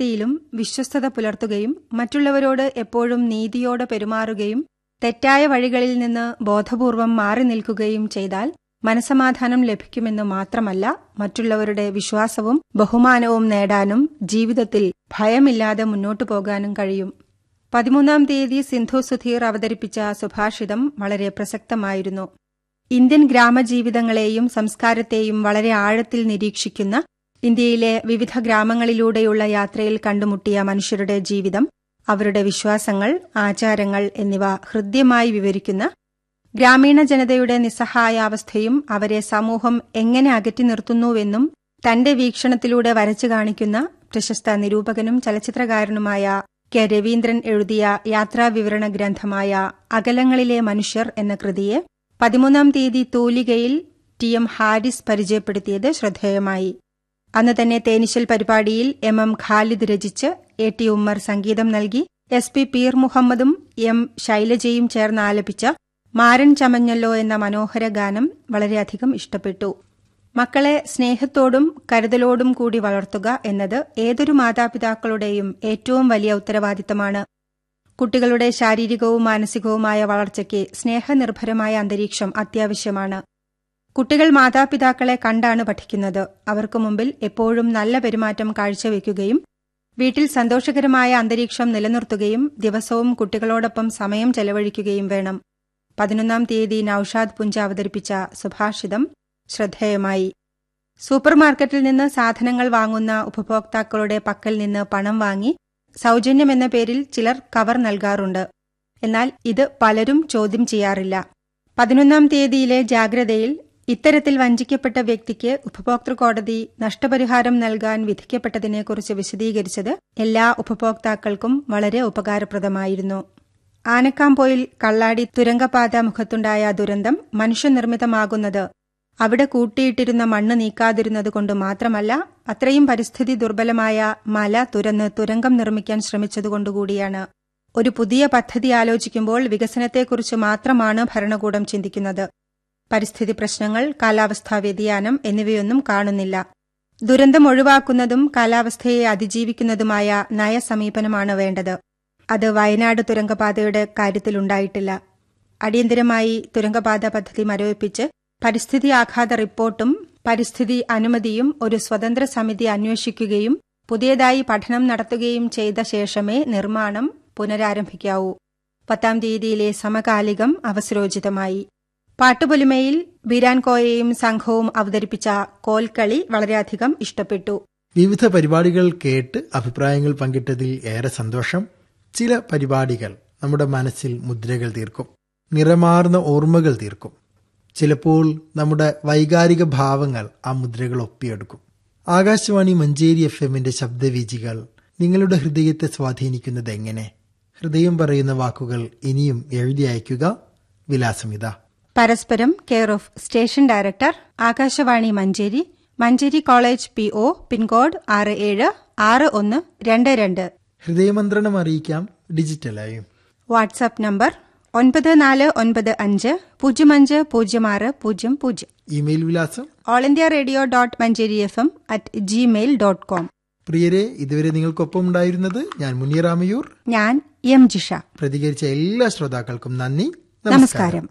പ്രവൃത്തിയിലും വിശ്വസ്തത പുലർത്തുകയും മറ്റുള്ളവരോട് എപ്പോഴും നീതിയോടെ പെരുമാറുകയും തെറ്റായ വഴികളിൽ നിന്ന് ബോധപൂർവം മാറി നിൽക്കുകയും ചെയ്താൽ മനസമാധാനം ലഭിക്കുമെന്ന് മാത്രമല്ല മറ്റുള്ളവരുടെ വിശ്വാസവും ബഹുമാനവും നേടാനും ജീവിതത്തിൽ ഭയമില്ലാതെ മുന്നോട്ടു പോകാനും കഴിയും പതിമൂന്നാം തീയതി സിന്ധു സുധീർ അവതരിപ്പിച്ച സുഭാഷിതം വളരെ പ്രസക്തമായിരുന്നു ഇന്ത്യൻ ഗ്രാമജീവിതങ്ങളെയും സംസ്കാരത്തെയും വളരെ ആഴത്തിൽ നിരീക്ഷിക്കുന്ന ഇന്ത്യയിലെ വിവിധ ഗ്രാമങ്ങളിലൂടെയുള്ള യാത്രയിൽ കണ്ടുമുട്ടിയ മനുഷ്യരുടെ ജീവിതം അവരുടെ വിശ്വാസങ്ങൾ ആചാരങ്ങൾ എന്നിവ ഹൃദ്യമായി വിവരിക്കുന്ന ഗ്രാമീണ ജനതയുടെ നിസ്സഹായാവസ്ഥയും അവരെ സമൂഹം എങ്ങനെ അകറ്റി നിർത്തുന്നുവെന്നും തന്റെ വീക്ഷണത്തിലൂടെ വരച്ചു കാണിക്കുന്ന പ്രശസ്ത നിരൂപകനും ചലച്ചിത്രകാരനുമായ കെ രവീന്ദ്രൻ എഴുതിയ യാത്രാവിവരണ ഗ്രന്ഥമായ അകലങ്ങളിലെ മനുഷ്യർ എന്ന കൃതിയെ പതിമൂന്നാം തീയതി തൂലികയിൽ ടി എം ഹാരിസ് പരിചയപ്പെടുത്തിയത് ശ്രദ്ധേയമായി അന്ന് തന്നെ തേനിശൽ പരിപാടിയിൽ എം എം ഖാലിദ് രചിച്ച് എ ടി ഉമ്മർ സംഗീതം നൽകി എസ് പി പീർ മുഹമ്മദും എം ശൈലജയും ചേർന്ന് ആലപിച്ച മാരൻ ചമഞ്ഞല്ലോ എന്ന മനോഹര ഗാനം വളരെയധികം ഇഷ്ടപ്പെട്ടു മക്കളെ സ്നേഹത്തോടും കരുതലോടും കൂടി വളർത്തുക എന്നത് ഏതൊരു മാതാപിതാക്കളുടെയും ഏറ്റവും വലിയ ഉത്തരവാദിത്തമാണ് കുട്ടികളുടെ ശാരീരികവും മാനസികവുമായ വളർച്ചയ്ക്ക് സ്നേഹനിർഭരമായ അന്തരീക്ഷം അത്യാവശ്യമാണ് കുട്ടികൾ മാതാപിതാക്കളെ കണ്ടാണ് പഠിക്കുന്നത് അവർക്ക് മുമ്പിൽ എപ്പോഴും നല്ല പെരുമാറ്റം കാഴ്ചവെക്കുകയും വീട്ടിൽ സന്തോഷകരമായ അന്തരീക്ഷം നിലനിർത്തുകയും ദിവസവും കുട്ടികളോടൊപ്പം സമയം ചെലവഴിക്കുകയും വേണം പതിനൊന്നാം തീയതി നൌഷാദ് പുഞ്ച അവതരിപ്പിച്ച സുഭാഷിതം ശ്രദ്ധേയമായി സൂപ്പർമാർക്കറ്റിൽ നിന്ന് സാധനങ്ങൾ വാങ്ങുന്ന ഉപഭോക്താക്കളുടെ പക്കൽ നിന്ന് പണം വാങ്ങി സൗജന്യമെന്ന പേരിൽ ചിലർ കവർ നൽകാറുണ്ട് എന്നാൽ ഇത് പലരും ചോദ്യം ചെയ്യാറില്ല പതിനൊന്നാം തീയതിയിലെ ജാഗ്രതയിൽ ഇത്തരത്തിൽ വഞ്ചിക്കപ്പെട്ട വ്യക്തിക്ക് ഉപഭോക്തൃ കോടതി നഷ്ടപരിഹാരം നൽകാൻ വിധിക്കപ്പെട്ടതിനെക്കുറിച്ച് വിശദീകരിച്ചത് എല്ലാ ഉപഭോക്താക്കൾക്കും വളരെ ഉപകാരപ്രദമായിരുന്നു ആനക്കാംപോയിൽ കള്ളാടി തുരങ്കപാത മുഖത്തുണ്ടായ ദുരന്തം മനുഷ്യനിർമ്മിതമാകുന്നത് അവിടെ കൂട്ടിയിട്ടിരുന്ന മണ്ണ് നീക്കാതിരുന്നത് കൊണ്ട് മാത്രമല്ല അത്രയും പരിസ്ഥിതി ദുർബലമായ മല തുരന്ന് തുരങ്കം നിർമ്മിക്കാൻ ശ്രമിച്ചതുകൊണ്ടുകൂടിയാണ് ഒരു പുതിയ പദ്ധതി ആലോചിക്കുമ്പോൾ വികസനത്തെക്കുറിച്ച് മാത്രമാണ് ഭരണകൂടം ചിന്തിക്കുന്നത് പരിസ്ഥിതി പ്രശ്നങ്ങൾ കാലാവസ്ഥാ വ്യതിയാനം എന്നിവയൊന്നും കാണുന്നില്ല ദുരന്തം ഒഴിവാക്കുന്നതും കാലാവസ്ഥയെ അതിജീവിക്കുന്നതുമായ നയസമീപനമാണ് വേണ്ടത് അത് വയനാട് തുരങ്കപാതയുടെ കാര്യത്തിലുണ്ടായിട്ടില്ല അടിയന്തരമായി തുരങ്കപാത പദ്ധതി മരവിപ്പിച്ച് പരിസ്ഥിതി ആഘാത റിപ്പോർട്ടും പരിസ്ഥിതി അനുമതിയും ഒരു സ്വതന്ത്ര സമിതി അന്വേഷിക്കുകയും പുതിയതായി പഠനം നടത്തുകയും ചെയ്ത ശേഷമേ നിർമ്മാണം പുനരാരംഭിക്കാവൂ പത്താം തീയതിയിലെ സമകാലികം അവസരോചിതമായി പാട്ടുപൊലിമയിൽ ബീരാൻ കോയയും സംഘവും അവതരിപ്പിച്ച കോൽക്കളി വളരെയധികം ഇഷ്ടപ്പെട്ടു വിവിധ പരിപാടികൾ കേട്ട് അഭിപ്രായങ്ങൾ പങ്കിട്ടതിൽ ഏറെ സന്തോഷം ചില പരിപാടികൾ നമ്മുടെ മനസ്സിൽ മുദ്രകൾ തീർക്കും നിറമാർന്ന ഓർമ്മകൾ തീർക്കും ചിലപ്പോൾ നമ്മുടെ വൈകാരിക ഭാവങ്ങൾ ആ മുദ്രകൾ ഒപ്പിയെടുക്കും ആകാശവാണി മഞ്ചേരി എഫ് എമ്മിന്റെ ശബ്ദവീചികൾ നിങ്ങളുടെ ഹൃദയത്തെ സ്വാധീനിക്കുന്നത് എങ്ങനെ ഹൃദയം പറയുന്ന വാക്കുകൾ ഇനിയും എഴുതി അയക്കുക വിലാസമിത പരസ്പരം care of station director Akashvani Manjeri Manjeri college P O pincode ആറ് ഏഴ് ആറ് ഒന്ന് രണ്ട് രണ്ട് ഹൃദയമന്ത്രണം അറിയിക്കാം ഡിജിറ്റലായും വാട്സാപ്പ് നമ്പർ ഒൻപത് നാല് ഒൻപത് അഞ്ച് പൂജ്യം അഞ്ച് പൂജ്യം ആറ് പൂജ്യം പൂജ്യം ഇമെയിൽ വിലാസം all India radio dot Manjeri F M at Gmail dot com പ്രിയരെ ഇതുവരെ നിങ്ങൾക്കൊപ്പം ഉണ്ടായിരുന്നത് ഞാൻ മുനിയറാമയൂർ ഞാൻ എം ജിഷ പ്രതികരിച്ച എല്ലാ ശ്രോതാക്കൾക്കും നന്ദി നമസ്കാരം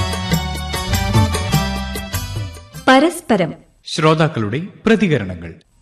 പരസ്പരം ശ്രോതാക്കളുടെ പ്രതികരണങ്ങൾ